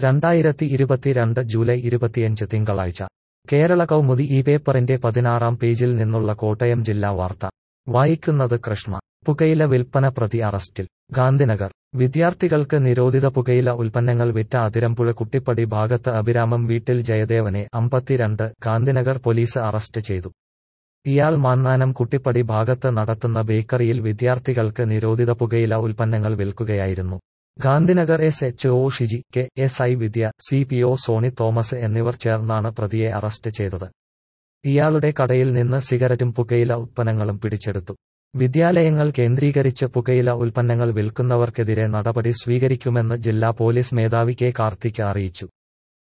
രണ്ടായിരത്തി ഇരുപത്തിരണ്ട് ജൂലൈ ഇരുപത്തിയഞ്ച് തിങ്കളാഴ്ച കേരള കൗമുദി ഈ പേപ്പറിന്റെ പതിനാറാം പേജിൽ നിന്നുള്ള കോട്ടയം ജില്ലാ വാർത്ത വായിക്കുന്നത് കൃഷ്ണ പുകയില വിൽപ്പന പ്രതി അറസ്റ്റിൽ ഗാന്ധിനഗർ വിദ്യാർത്ഥികൾക്ക് നിരോധിത പുകയില ഉൽപ്പന്നങ്ങൾ വിറ്റ അതിരമ്പുഴ കുട്ടിപ്പടി ഭാഗത്ത് അഭിരാമം വീട്ടിൽ ജയദേവനെ അമ്പത്തിരണ്ട് ഗാന്ധിനഗർ പോലീസ് അറസ്റ്റ് ചെയ്തു ഇയാൾ മാന്നാനം കുട്ടിപ്പടി ഭാഗത്ത് നടത്തുന്ന ബേക്കറിയിൽ വിദ്യാർത്ഥികൾക്ക് നിരോധിത പുകയില ഉൽപ്പന്നങ്ങൾ വിൽക്കുകയായിരുന്നു Gandhinagar S H O Shiji K S I Vidya C P O Soni Thomas എന്നിവർ ചേർന്നാണ് പ്രതിയെ അറസ്റ്റ് ചെയ്തത് ഇയാളുടെ കടയിൽ നിന്ന് സിഗരറ്റും പുകയില ഉൽപ്പന്നങ്ങളും പിടിച്ചെടുത്തു വിദ്യാലയങ്ങൾ കേന്ദ്രീകരിച്ച് പുകയില ഉൽപ്പന്നങ്ങൾ വിൽക്കുന്നവർക്കെതിരെ നടപടി സ്വീകരിക്കുമെന്ന് ജില്ലാ പോലീസ് മേധാവി കെ കാർത്തിക് അറിയിച്ചു